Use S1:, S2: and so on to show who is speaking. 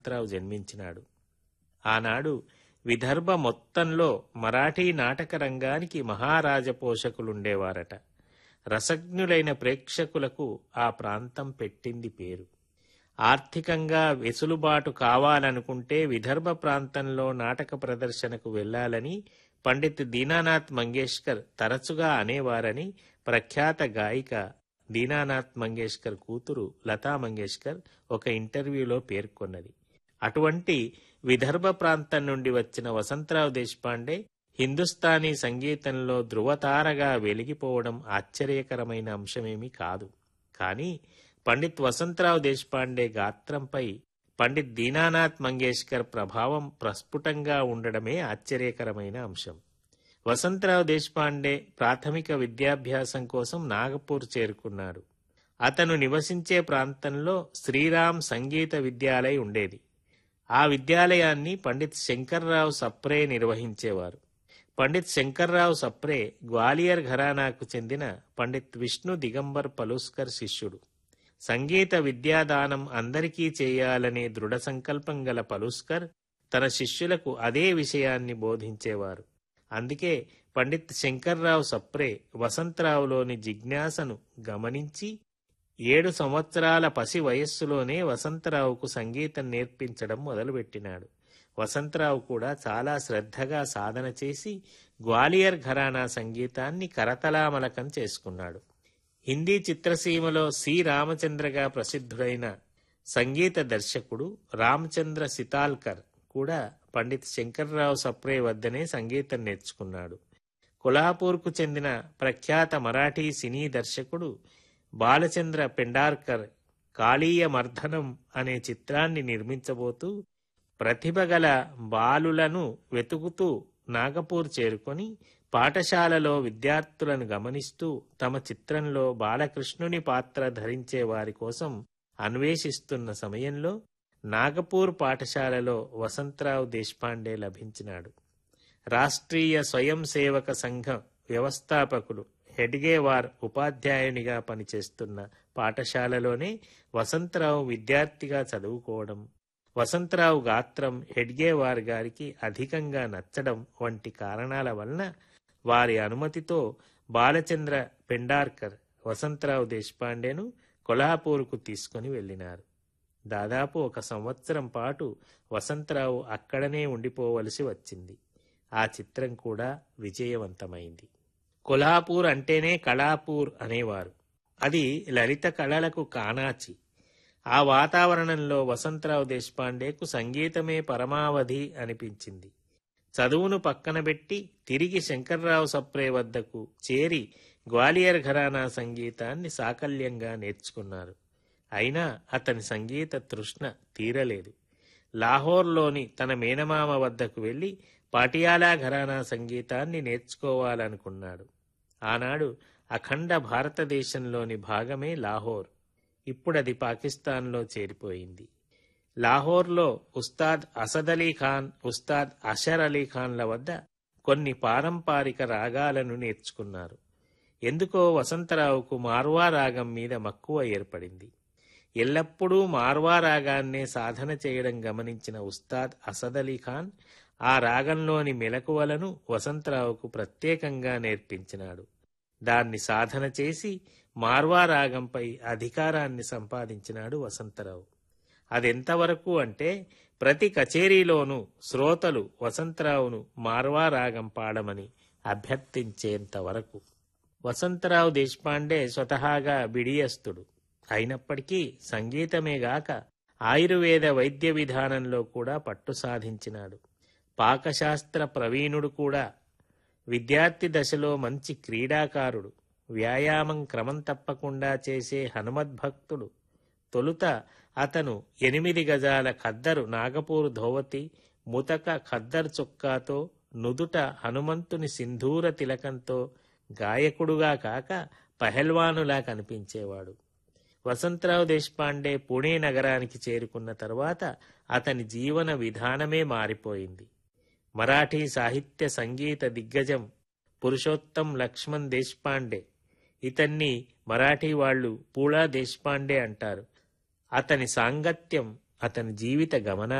S1: వసంతరావు జన్మించినాడు ఆనాడు విదర్భ మొత్తంలో మరాఠీ నాటక రంగానికి మహారాజ పోషకులుండేవారట రసజ్ఞులైన ప్రేక్షకులకు ఆ ప్రాంతం పెట్టింది పేరు ఆర్థికంగా వెసులుబాటు కావాలనుకుంటే విదర్భ ప్రాంతంలో నాటక ప్రదర్శనకు వెళ్లాలని పండిత్ దీనానాథ్ మంగేష్కర్ తరచుగా అనేవారని ప్రఖ్యాత గాయిక దీనానాథ్ మంగేష్కర్ కూతురు లతా మంగేష్కర్ ఒక ఇంటర్వ్యూలో పేర్కొన్నది అటువంటి విదర్భ ప్రాంతం నుండి వచ్చిన వసంతరావు దేశపాండే హిందుస్థానీ సంగీతంలో ధృవతారగా వెలిగిపోవడం ఆశ్చర్యకరమైన అంశమేమీ కాదు కానీ పండిత్ వసంతరావు దేశపాండే గాత్రంపై పండిత్ దీనానాథ్ మంగేష్కర్ ప్రభావం ప్రస్ఫుటంగా ఉండడమే ఆశ్చర్యకరమైన అంశం వసంతరావు దేశపాండే ప్రాథమిక విద్యాభ్యాసం కోసం నాగపూర్ చేరుకున్నాడు అతను నివసించే ప్రాంతంలో శ్రీరామ్ సంగీత విద్యాలయ ఉండేది ఆ విద్యాలయాన్ని పండిత్ శంకర్రావు సప్రే నిర్వహించేవారు పండిత్ శంకర్రావు సప్రే గ్వాలియర్ ఘరానాకు చెందిన పండిత్ విష్ణు దిగంబర్ పలుస్కర్ శిష్యుడు సంగీత విద్యాదానం అందరికీ చేయాలనే దృఢ సంకల్పం గల పలుస్కర్ తన శిష్యులకు అదే విషయాన్ని బోధించేవారు అందుకే పండిత్ శంకర్రావు సప్రే వసంతరావులోని జిజ్ఞాసను గమనించి ఏడు సంవత్సరాల పసి వయస్సులోనే వసంతరావుకు సంగీతం నేర్పించడం మొదలుపెట్టినాడు వసంతరావు కూడా చాలా శ్రద్ధగా సాధన చేసి గ్వాలియర్ ఘరానా సంగీతాన్ని కరతలామలకం చేసుకున్నాడు హిందీ చిత్రసీమలో సి రామచంద్రగా ప్రసిద్ధుడైన సంగీత దర్శకుడు రామచంద్ర సితాల్కర్ కూడా పండిత్ శంకర్రావు సప్రే వద్దనే సంగీతం నేర్చుకున్నాడు కొల్హాపూర్కు చెందిన ప్రఖ్యాత మరాఠీ సినీ దర్శకుడు బాలచంద్ర పెండార్కర్ కాళీయ మర్దనం అనే చిత్రాన్ని నిర్మించబోతూ ప్రతిభగల బాలులను వెతుకుతూ నాగపూర్ చేరుకొని పాఠశాలలో విద్యార్థులను గమనిస్తూ తమ చిత్రంలో బాలకృష్ణుని పాత్ర ధరించే వారి కోసం అన్వేషిస్తున్న సమయంలో నాగపూర్ పాఠశాలలో వసంతరావు దేశపాండే లభించినాడు రాష్ట్రీయ స్వయం సేవక సంఘం వ్యవస్థాపకులు హెడ్గేవార్ ఉపాధ్యాయునిగా పనిచేస్తున్న పాఠశాలలోనే వసంతరావు విద్యార్థిగా చదువుకోవడం వసంతరావు గాత్రం హెడ్గేవార్ గారికి అధికంగా నచ్చడం వంటి కారణాల వలన వారి అనుమతితో బాలచంద్ర పెండార్కర్ వసంతరావు దేశపాండేను కొల్హాపూర్కు తీసుకుని వెళ్ళినారు దాదాపు ఒక సంవత్సరం పాటు వసంతరావు అక్కడనే ఉండిపోవలసి వచ్చింది ఆ చిత్రం కూడా విజయవంతమైంది కొల్హాపూర్ అంటేనే కళాపూర్ అనేవారు అది లలిత కళలకు కానాచి ఆ వాతావరణంలో వసంతరావు దేశపాండేకు సంగీతమే పరమావధి అనిపించింది చదువును పక్కనబెట్టి తిరిగి శంకర్రావు సప్రే వద్దకు చేరి గ్వాలియర్ ఘరానా సంగీతాన్ని సాకల్యంగా నేర్చుకున్నారు అయినా అతని సంగీత తృష్ణ తీరలేదు లాహోర్లోని తన మేనమామ వద్దకు వెళ్లి పాటియాలా ఘరానా సంగీతాన్ని నేర్చుకోవాలనుకున్నాడు ఆనాడు అఖండ భారతదేశంలోని భాగమే లాహోర్ ఇప్పుడది పాకిస్తాన్లో చేరిపోయింది లాహోర్లో ఉస్తాద్ అసద్ అలీ ఖాన్ ఉస్తాద్ అషర్ అలీ ఖాన్ల వద్ద కొన్ని పారంపారిక రాగాలను నేర్చుకున్నారు ఎందుకో వసంతరావుకు మార్వా రాగం మీద మక్కువ ఏర్పడింది ఎల్లప్పుడూ మార్వా రాగాన్నే సాధన చేయడం గమనించిన ఉస్తాద్ అసద్ అలీ ఖాన్ ఆ రాగంలోని మెలకువలను వసంతరావుకు ప్రత్యేకంగా నేర్పించినాడు దాన్ని సాధన చేసి మార్వా రాగంపై అధికారాన్ని సంపాదించినాడు వసంతరావు అదెంతవరకు అంటే ప్రతి కచేరీలోనూ శ్రోతలు వసంతరావును మార్వా రాగం పాడమని అభ్యర్థించేంత వరకు వసంతరావు దేశపాండే స్వతహాగా బిడియస్తుడు అయినప్పటికీ సంగీతమేగాక ఆయుర్వేద వైద్య విధానంలో కూడా పట్టు సాధించినాడు పాకశాస్త్ర ప్రవీణుడు కూడా విద్యార్థి దశలో మంచి క్రీడాకారుడు వ్యాయామం క్రమం తప్పకుండా చేసే హనుమద్భక్తుడు తొలుత అతను ఎనిమిది గజాల ఖద్దరు నాగపూర్ ధోవతి ముతక ఖద్దర్ చొక్కాతో నుదుట హనుమంతుని సింధూర తిలకంతో గాయకుడుగా కాక పహల్వానులా కనిపించేవాడు వసంతరావు దేశపాండే పుణే నగరానికి చేరుకున్న తర్వాత అతని జీవన విధానమే మారిపోయింది మరాఠీ సాహిత్య సంగీత దిగ్గజం పురుషోత్తం లక్ష్మణ్ దేశపాండే ఇతన్ని మరాఠీ వాళ్ళు పూలా దేశపాండే అంటారు అతని సాంగత్యం అతని జీవిత గమనాన్ని